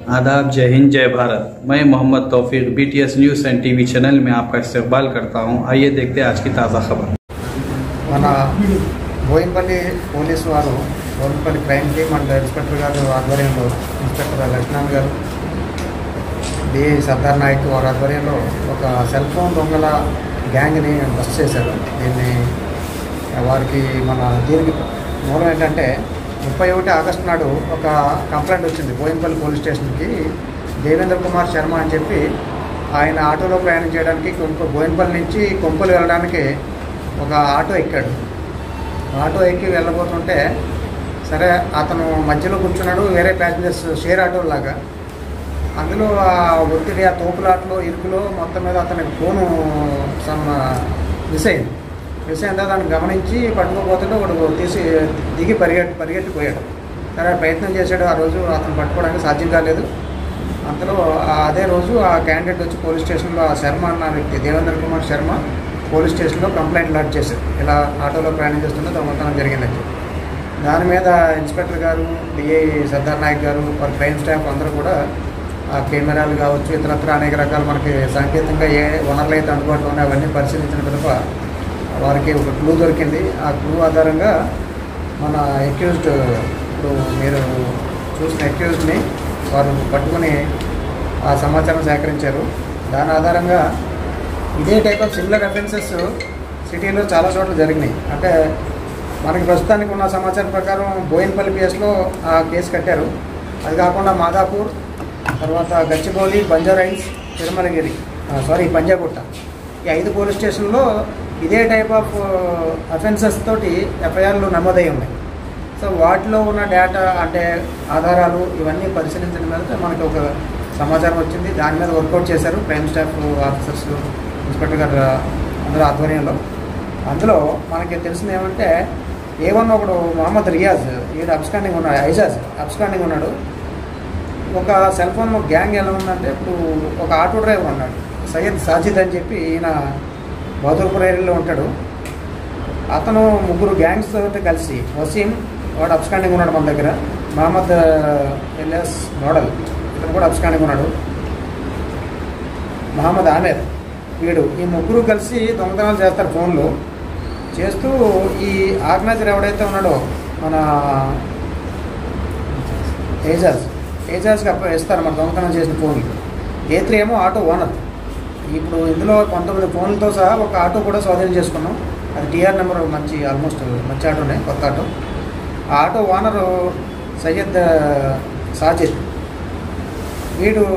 आदाब जय हिंद जय भारत मैं Mohammad Taufiq BTS news and TV channel में आपका इस्तेमाल करता हूं आइए देखते हैं आज की ताज़ा खबर మన బోయినపల్లి పోలీసు వారు Boinpally crime team and inspector గారు ఆధ్వర్యంలో ఇన్స్పెక్టర్ లక్ష్మణ్ గారు డిఐ సర్దార్ నాయక్ వారి ఆధ్వర్యంలో ఒక సెల్ ఫోన్ దొంగల గ్యాంగ్ని బస్ చేశారు దీన్ని వారికి మన దీనికి మూలం ఏంటంటే ముప్పై ఒకటి ఆగస్టు నాడు ఒక కంప్లైంట్ వచ్చింది బోయినపల్లి పోలీస్ స్టేషన్కి దేవేంద్ర కుమార్ శర్మ అని చెప్పి ఆయన ఆటోలో ప్రయాణం చేయడానికి కొంప బోయినపల్లి నుంచి కొంపలు వెళ్ళడానికి ఒక ఆటో ఎక్కాడు ఆటో ఎక్కి వెళ్ళబోతుంటే సరే అతను మధ్యలో కూర్చున్నాడు వేరే ప్యాసింజర్స్ షేర్ ఆటో లాగా అందులో ఆ ఒత్తిడి ఆ తోపులాట్లో ఇరుకులో మొత్తం మీద అతనికి ఫోను సమ్ మిస్ అయింది మిస్ అయిన తర్వాత దాన్ని గమనించి పట్టుకోపోతుంటే ఒకడు తీసి దిగి పరిగెట్టి పరిగెట్టిపోయాడు సరే ప్రయత్నం చేశాడు ఆ రోజు అతను పట్టుకోవడానికి సాధ్యం కాలేదు అంతలో ఆ అదే రోజు ఆ క్యాండిడేట్ వచ్చి పోలీస్ స్టేషన్లో ఆ శర్మ అన్న వ్యక్తి దేవేంద్ర కుమార్ శర్మ పోలీస్ స్టేషన్లో కంప్లైంట్ లాడ్ చేశారు ఇలా ఆటోలో ప్రయాణం చేస్తుంటే దొంగతనం జరిగిందని చెప్పి దాని మీద ఇన్స్పెక్టర్ గారు డిఐ సర్దార్ నాయక్ గారు వారి క్రైమ్ స్టాఫ్ అందరూ కూడా ఆ కెమెరాలు కావచ్చు ఇతరత్ర అనేక రకాలు మనకి సాంకేతికంగా ఏ వనరులు అయితే అందుబాటులో ఉన్నాయో అవన్నీ పరిశీలించిన పిదప వారికి ఒక క్లూ దొరికింది ఆ క్లూ ఆధారంగా మన అక్యూజ్డ్ ఇప్పుడు మీరు చూసిన అక్యూజ్డ్ని వారు పట్టుకుని ఆ సమాచారం సేకరించారు దాని ఆధారంగా ఇదే టైప్ ఆఫ్ సిమిలర్ అఫెన్సెస్ సిటీలో చాలా చోట్ల జరిగినాయి అంటే మనకి ప్రస్తుతానికి ఉన్న సమాచారం ప్రకారం బోయినపల్లి పిఎస్లో ఆ కేసు కట్టారు అది కాకుండా మాదాపూర్ తర్వాత గచ్చిబౌలి బంజారాయిల్స్ తిరుమలగిరి సారీ పంజాగుట్ట ఈ ఐదు పోలీస్ స్టేషన్లో ఇదే టైప్ ఆఫ్ అఫెన్సెస్ తోటి ఎఫ్ఐఆర్లు నమోదై ఉన్నాయి సో వాటిలో ఉన్న డేటా అంటే ఆధారాలు ఇవన్నీ పరిశీలించిన మీద మనకి ఒక సమాచారం వచ్చింది దాని మీద వర్కౌట్ చేశారు క్రైమ్ స్టాఫ్ ఆఫీసర్స్ ఇన్స్పెక్టర్ గారు అందరూ ఆధ్వర్యంలో అందులో మనకి తెలిసింది ఏమంటే ఏ వన్ ఒకడు మొహమ్మద్ రియాజ్ ఈడు అబ్స్కాండింగ్ ఉన్నాడు ఐజాజ్ అబ్స్కాండింగ్ ఉన్నాడు ఒక సెల్ ఫోన్ గ్యాంగ్ ఎలా ఉందంటే ఇప్పుడు ఒక ఆటో డ్రైవర్ ఉన్నాడు సయ్యద్ సాజిద్ అని చెప్పి ఈయన బహదూర్పూర్ ఏరియాలో ఉంటాడు అతను ముగ్గురు గ్యాంగ్స్ తోటి కలిసి వసీం వాడు అబ్స్కాండింగ్ ఉన్నాడు మన దగ్గర మహమ్మద్ ఎల్ఎస్ మోడల్ ఇతను కూడా అబ్స్కాండింగ్ ఉన్నాడు మహమ్మద్ ఆమేర్ వీడు ఈ ముగ్గురు కలిసి దొంగతనాలు చేస్తారు ఫోన్లో చేస్తూ ఈ ఆర్గనైజర్ ఎవడైతే ఉన్నాడో మన ఏజాజ్ ఏజాజ్కి అప్ప ఇస్తారు మన దొంగతనం చేసిన ఫోన్లు ఏ త్రీ ఏమో ఆటో ఓనర్ ఇప్పుడు ఇందులో పంతొమ్మిది ఫోన్లతో సహా ఒక ఆటో కూడా స్వాధీనం చేసుకున్నాం అది టీఆర్ నెంబర్ మంచి ఆల్మోస్ట్ మంచి ఆటోనే కొత్త ఆటో ఆ ఆటో ఓనరు సయ్యద్ సాజిద్ వీడు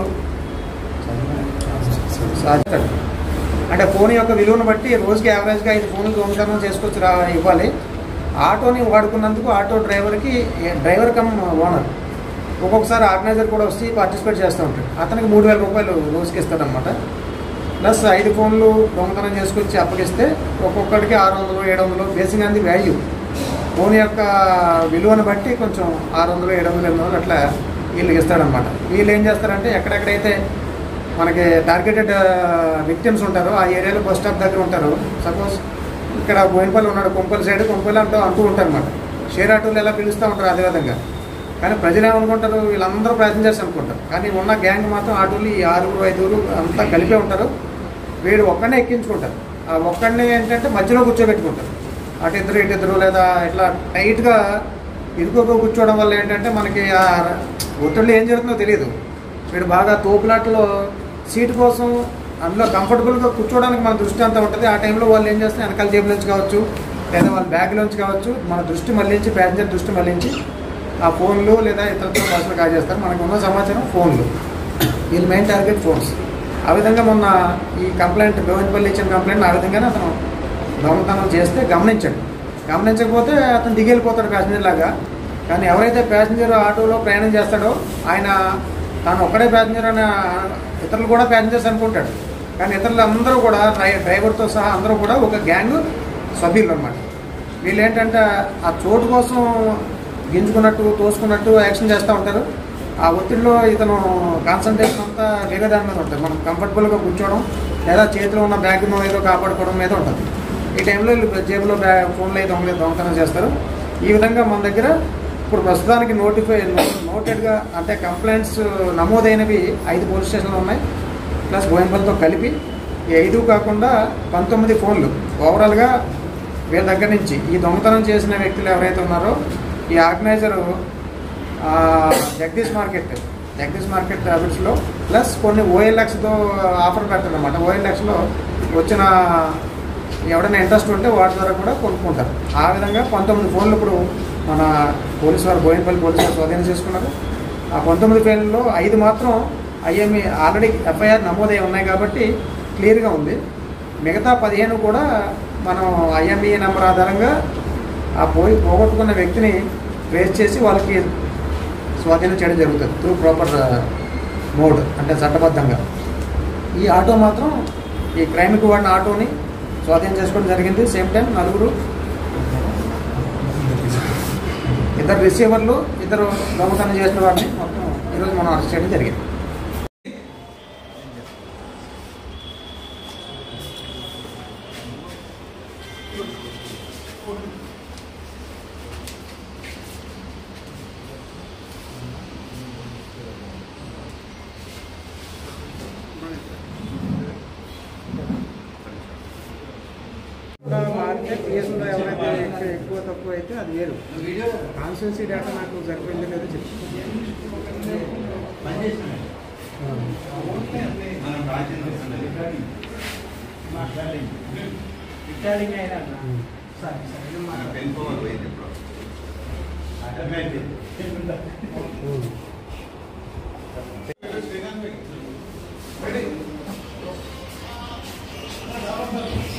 సాజిద్ అంటే ఫోన్ యొక్క విలువను బట్టి రోజుకి యావరేజ్గా ఐదు ఫోన్లు దొంగతనం చేసుకొచ్చి రా ఇవ్వాలి ఆటోని వాడుకున్నందుకు ఆటో డ్రైవర్కి డ్రైవర్ కమ్ ఓనర్ ఒక్కొక్కసారి ఆర్గనైజర్ కూడా వచ్చి పార్టిసిపేట్ చేస్తూ ఉంటాడు అతనికి మూడు వేల రూపాయలు రోజుకి ఇస్తాడనమాట ప్లస్ ఐదు ఫోన్లు దొంగతనం చేసుకొచ్చి అప్పగిస్తే ఒక్కొక్కడికి ఆరు వందలు ఏడు వందలు బేసింగ్ అంది వాల్యూ ఫోన్ యొక్క విలువను బట్టి కొంచెం ఆరు వందలు ఏడు వందలు ఎనిమిది వందలు అట్లా వీళ్ళకి ఇస్తాడనమాట వీళ్ళు ఏం చేస్తారంటే ఎక్కడెక్కడైతే మనకి టార్గెటెడ్ విక్టిమ్స్ ఉంటారో ఆ ఏరియాలో బస్ స్టాప్ దగ్గర ఉంటారు సపోజ్ ఇక్కడ బోయినపల్లి ఉన్నాడు కొంపల్లి సైడ్ కొంపల్లి అంటూ అంటూ ఉంటారు అనమాట షేర్ ఆటోలు ఎలా పిలుస్తూ ఉంటారు అదేవిధంగా కానీ ప్రజలు ఏమనుకుంటారు వీళ్ళందరూ ప్యాసింజర్స్ అనుకుంటారు కానీ ఉన్న గ్యాంగ్ మాత్రం ఆటోలు ఈ ఆరుగురు ఐదుగురు అంతా కలిపే ఉంటారు వీడు ఒక్కడనే ఎక్కించుకుంటారు ఆ ఒక్కడిని ఏంటంటే మధ్యలో కూర్చోబెట్టుకుంటారు అటు ఇద్దరు ఇటు ఇద్దరు లేదా ఇట్లా టైట్గా ఇరుకోగా కూర్చోవడం వల్ల ఏంటంటే మనకి ఆ ఒత్తిడిలో ఏం జరుగుతుందో తెలియదు వీడు బాగా తోపులాట్లో సీట్ కోసం అందులో కంఫర్టబుల్గా కూర్చోవడానికి మన దృష్టి అంతా ఉంటుంది ఆ టైంలో వాళ్ళు ఏం చేస్తారు వెనకాల జేబుల నుంచి కావచ్చు లేదా వాళ్ళ బ్యాగ్లోంచి కావచ్చు మన దృష్టి మళ్ళించి ప్యాసింజర్ దృష్టి మళ్ళించి ఆ ఫోన్లు లేదా ఇతరత్ర భాషలు కాజేస్తారు మనకు ఉన్న సమాచారం ఫోన్లు వీళ్ళ మెయిన్ టార్గెట్ ఫోన్స్ ఆ విధంగా మొన్న ఈ కంప్లైంట్ బోయినపల్లి ఇచ్చిన కంప్లైంట్ ఆ విధంగానే అతను దొంగతనం చేస్తే గమనించాడు గమనించకపోతే అతను దిగెళ్ళిపోతాడు ప్యాసింజర్ లాగా కానీ ఎవరైతే ప్యాసింజర్ ఆటోలో ప్రయాణం చేస్తాడో ఆయన తాను ఒక్కడే ప్యాసింజర్ అని ఇతరులు కూడా ప్యాసింజర్స్ అనుకుంటాడు కానీ ఇతరులు అందరూ కూడా డ్రై డ్రైవర్తో సహా అందరూ కూడా ఒక గ్యాంగ్ సభ్యులు అనమాట వీళ్ళు ఏంటంటే ఆ చోటు కోసం గింజుకున్నట్టు తోసుకున్నట్టు యాక్షన్ చేస్తూ ఉంటారు ఆ ఒత్తిడిలో ఇతను కాన్సన్ట్రేషన్ అంతా వేరే దాని మీద ఉంటుంది మనం కంఫర్టబుల్గా కూర్చోవడం లేదా చేతిలో ఉన్న బ్యాగ్ను ఏదో కాపాడుకోవడం మీద ఉంటుంది ఈ టైంలో వీళ్ళు జేబులో బ్యాగ్ ఫోన్లో అయితే దొంగ దొంగతనం చేస్తారు ఈ విధంగా మన దగ్గర ఇప్పుడు ప్రస్తుతానికి నోటిఫై నోటెడ్గా అంటే కంప్లైంట్స్ నమోదైనవి ఐదు పోలీస్ స్టేషన్లు ఉన్నాయి ప్లస్ బోయినపల్లితో కలిపి ఈ ఐదు కాకుండా పంతొమ్మిది ఫోన్లు ఓవరాల్గా వీళ్ళ దగ్గర నుంచి ఈ దొంగతనం చేసిన వ్యక్తులు ఎవరైతే ఉన్నారో ఈ ఆర్గనైజరు ఆ, జగదీష్ మార్కెట్ జగదీష్ మార్కెట్ హ్యాబిట్స్లో ప్లస్ కొన్ని ఓఎల్ఎక్స్తో ఆఫర్ పెడతారనమాట ఓఎల్ఎక్స్లో వచ్చిన ఎవరైనా ఇంట్రెస్ట్ ఉంటే వాటి ద్వారా కూడా కొనుక్కుంటారు ఆ విధంగా పంతొమ్మిది ఫోన్లు ఇప్పుడు మన పోలీసు వారు బోయినపల్లి పోలీసు వారు స్వాధీనం చేసుకున్నారు ఆ పంతొమ్మిది ఫోన్లలో ఐదు మాత్రం ఐఎంఈ ఆల్రెడీ ఎఫ్ఐఆర్ నమోదై ఉన్నాయి కాబట్టి క్లియర్గా ఉంది మిగతా పదిహేను కూడా మనం ఐఎంఈ నెంబర్ ఆధారంగా ఆ పోయి పోగొట్టుకున్న వ్యక్తిని ట్రేస్ చేసి వాళ్ళకి స్వాధీనం చేయడం జరుగుతుంది త్రూ ప్రాపర్ మోడ్ అంటే చట్టబద్ధంగా ఈ ఆటో మాత్రం ఈ క్రైమ్కి వాడిన ఆటోని స్వాధీనం చేసుకోవడం జరిగింది సేమ్ టైం నలుగురు ఇద్దరు రిసీవర్లు ఇద్దరు దొంగతనం చేసిన వారిని మొత్తం ఈరోజు మనం అరెస్ట్ చేయడం జరిగింది మారితే పిఎస్లో ఎవరైతే ఎక్కువ- ఎక్కువ తక్కువ అయితే అది వేరు కాన్స్టిట్యూన్సీ డేటా నాకు సరిపోయింది లేదో చెప్పి Ready?